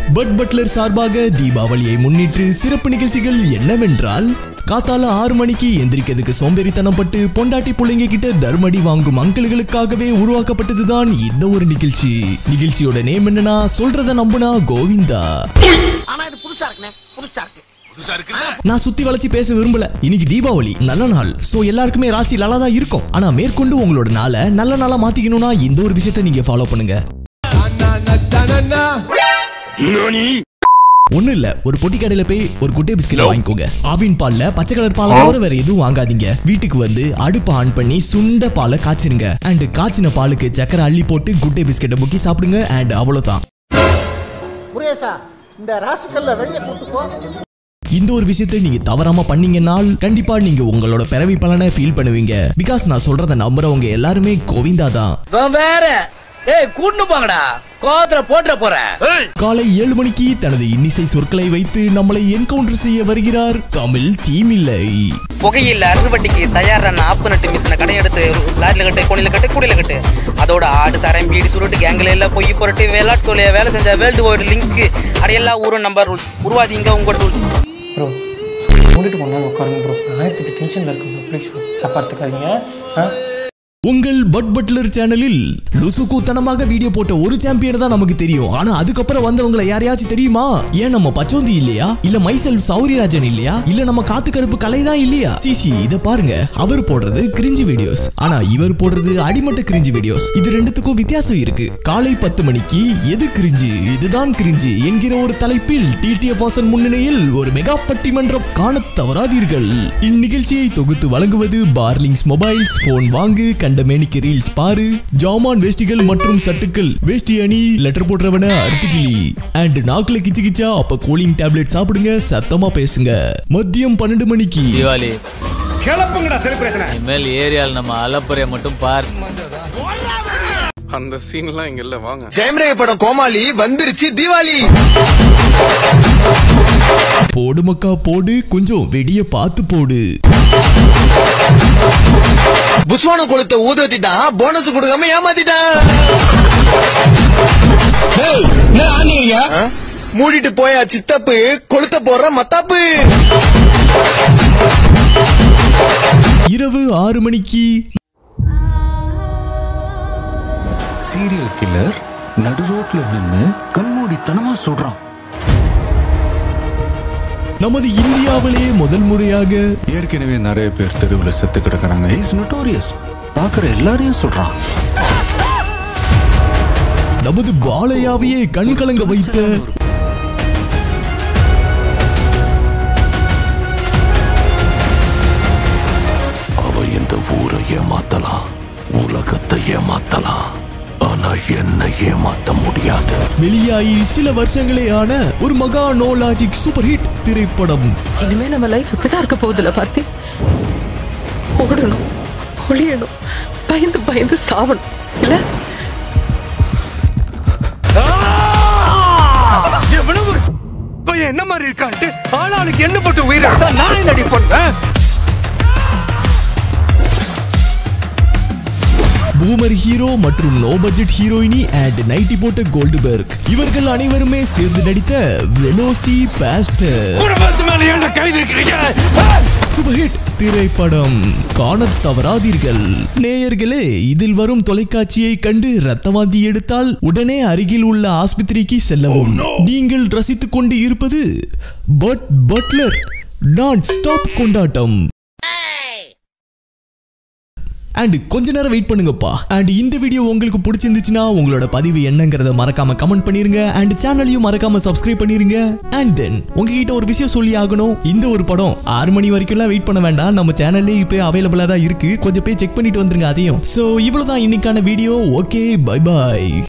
But Buttler சார்பாக தீபாவளியை முன்னிட்டு சிறப்பு நிகழ்ச்சிகள் என்னவென்றால் காத்தால ஆறு மணிக்கு எந்திரிக்கிறதுக்கு சோம்பேறித்தனம் பட்டு பொண்டாட்டி பிள்ளைங்க கிட்ட தர்மடி வாங்கும் அங்கிள்களுக்காகவே உருவாக்கப்பட்டதுதான் இந்த ஒரு நிகழ்ச்சி நிகழ்ச்சியோட நேம் என்னன்னா சொல்றத நம்புனா கோவிந்தா ஆனா இது புதுசா இருக்குண்ணே புதுசா இருக்கு நான் சுத்தி வளைச்சு பேச விரும்பல இன்னைக்கு தீபாவளி நல்ல நாள் சோ எல்லாருக்குமே ராசி நல்லா தான் இருக்கும் ஆனா மேற்கொண்டு உங்களோட நாளை நல்ல நாளா மாத்திக்கணும்னா இந்த ஒரு விஷயத்தை நீங்க ஃபாலோ பண்ணுங்க ஒண்ணு இல்ல ஒரு பொட்டி கடையில போய் ஒரு குட்டை பிஸ்கெட் வாங்கிக்கோங்க ஆவின் பால்ல பச்சை கலர் பாலை தவிர வேற எதுவும் வாங்காதீங்க வீட்டுக்கு வந்து அடுப்பை ஆன் பண்ணி சுண்ட பாலை காய்ச்சிருங்க அண்ட் காய்ச்சின பாலுக்கு சக்கரை அள்ளி போட்டு குட்டை பிஸ்கெட்டை முக்கி சாப்பிடுங்க அண்ட் அவ்வளவுதான் முருகேசா இந்த ராசிக்கல்ல வெளியே கூட்டு போ இந்த ஒரு விஷயத்தை நீங்க தவறாம பண்ணீங்கன்னால் கண்டிப்பா நீங்க உங்களோட பிறவி பலனை ஃபீல் பண்ணுவீங்க பிகாஸ் நான் சொல்றத நம்புறவங்க எல்லாருமே கோவிந்தா தான் இவன் வேற ஏய் கூட்டு போங்கடா கோவத்துல போட்டுற போறேன் காலை ஏழு மணிக்கு தனது இன்னிசை சொற்களை வைத்து நம்மளை என்கவுண்டர் செய்ய வருகிறார் தமிழ் தீமில்லை புகையில் அறுவட்டிக்கு தயாரான ஆப்பு நட்டு மிஷினை கடை எடுத்து லாரில கட்டு கோணில கட்டு கூடையில கட்டு அதோட ஆடு சாரம் பீடி சுருட்டு கேங்கில எல்லாம் பொய் புரட்டு விளையாட்டு வேலை செஞ்ச வேர்ல்டு வைடு லிங்க் அடையெல்லா ஊரும் நம்பர் ரூல்ஸ் உருவாதிங்க உங்களோட ரூல்ஸ் ப்ரோ மூடிட்டு போனால் உட்காருங்க ப்ரோ ஆயிரத்தி டென்ஷனில் இருக்கு ப்ரோ ப்ளீஸ் ப்ரோ தப்பாக எடுத்துக்காதீங்க ஆ உங்கள் பட் பட்லர் சேனலில் லுசுக்கூத்தனமாக வீடியோ போட்ட ஒரு சாம்பியன் தான் நமக்கு தெரியும் ஆனா அதுக்கப்புறம் வந்தவங்களை யாரையாச்சும் தெரியுமா ஏன் நம்ம பச்சோந்தி இல்லையா இல்ல மைசெல் சௌரியராஜன் இல்லையா இல்ல நம்ம காத்து கருப்பு கலை தான் இல்லையா சிசி இத பாருங்க அவர் போடுறது கிரிஞ்சி வீடியோஸ் ஆனா இவர் போடுறது அடிமட்ட கிரிஞ்சி வீடியோஸ் இது ரெண்டுத்துக்கும் வித்தியாசம் இருக்கு காலை பத்து மணிக்கு எது கிரிஞ்சி இதுதான் கிரிஞ்சி என்கிற ஒரு தலைப்பில் டிடிஎஃப் வாசன் முன்னிலையில் ஒரு மெகா பட்டிமன்றம் காணத் தவறாதீர்கள் இந்நிகழ்ச்சியை தொகுத்து வழங்குவது பார்லிங்ஸ் மொபைல்ஸ் போன் வாங்கு கண்டமேனிக்கு ரீல்ஸ் பாரு ஜாமான் வேஷ்டிகள் மற்றும் சட்டுக்கள் வேஷ்டி அணி லெட்டர் போடுறவன அறுத்துக்கிளி அண்ட் நாக்குல கிச்சு கிச்சா அப்ப கூலிங் டேப்லெட் சாப்பிடுங்க சத்தமா பேசுங்க மதியம் பன்னெண்டு மணிக்கு தீபாவளி இனிமேல் ஏரியால நம்ம அலப்புறைய மட்டும் பார் அந்த சீன்லாம் இங்க இல்ல வாங்க ஜெயம்ரே படம் கோமாளி வந்துருச்சு தீபாவளி போடு மக்கா போடு கொஞ்சம் வெடிய பார்த்து போடு புஸ்வான குளத்தை ஊதத்திட்டான் போனஸ் கொடுக்காம ஏமாத்திட்டான் ஆ? மூடிட்டு போயா சித்தப்பு கொளுத்த போடுற மத்தாப்பு இரவு ஆறு மணிக்கு சீரியல் கில்லர் நடு ரோட்ல நின்னு கண்மூடித்தனமா சொல்றான் நமது இந்தியாவிலே முதல் முறையாக ஏற்கனவே நிறைய பேர் தெருவுல செத்து கிடக்குறாங்க இஸ் நோட்டோரியஸ் பாக்குற எல்லாரையும் சொல்றான் நமது பாலையாவையே கண் கலங்க வைத்த அவ இந்த ஊரை ஏமாத்தலாம் உலகத்தை ஏமாத்தலாம் ஆனா என்ன ஏமாத்த முடியாது வெளியாகி சில வருஷங்களே ஆன ஒரு மகா நோலாஜிக் சூப்பர் ஹிட் திரைப்படம் இனிமே நம்ம லைஃப் இப்படிதான் இருக்க போகுதுல பார்த்தி ஓடணும் ஒளியணும் பயந்து பயந்து சாவணும் இல்ல எவ்வளவு ஒரு பையன் என்ன மாதிரி இருக்கான்ட்டு ஆளாளுக்கு என்ன போட்டு உயிரிழந்தா நான் என்னடி பண்ணுவேன் பூமர் ஹீரோ மற்றும் நோ பட்ஜெட் ஹீரோயினி அண்ட் நைட்டி போட்ட கோல்டுபெர்க் இவர்கள் அனைவருமே சேர்ந்து நடித்த வெலோசி பாஸ்டர் குடும்பத்து மேல என்ன கைது இருக்கிறீங்க சூப்பர் ஹிட் திரைப்படம் காணத் தவறாதீர்கள் நேயர்களே இதில் வரும் தொலைக்காட்சியை கண்டு ரத்தவாந்தி எடுத்தால் உடனே அருகில் உள்ள ஆஸ்பத்திரிக்கு செல்லவும் நீங்கள் ரசித்துக் கொண்டு இருப்பது பட் பட்லர் நான் ஸ்டாப் கொண்டாட்டம் அண்ட் கொஞ்ச நேரம் வெயிட் பண்ணுங்கப்பா அண்ட் இந்த வீடியோ உங்களுக்கு பிடிச்சிருந்துச்சுன்னா உங்களோட பதிவு என்னங்கிறத மறக்காம கமெண்ட் பண்ணிருங்க அண்ட் சேனலையும் மறக்காம சப்ஸ்கிரைப் பண்ணிருங்க அண்ட் தென் உங்ககிட்ட ஒரு விஷயம் சொல்லி ஆகணும் இந்த ஒரு படம் ஆறு மணி வரைக்கும்லாம் வெயிட் பண்ண வேண்டாம் நம்ம சேனல்லே இப்போ அவைலபிளா தான் இருக்கு கொஞ்சம் போய் செக் பண்ணிட்டு வந்துருங்க அதையும் ஸோ இவ்வளவுதான் இன்னைக்கான வீடியோ ஓகே பை பாய்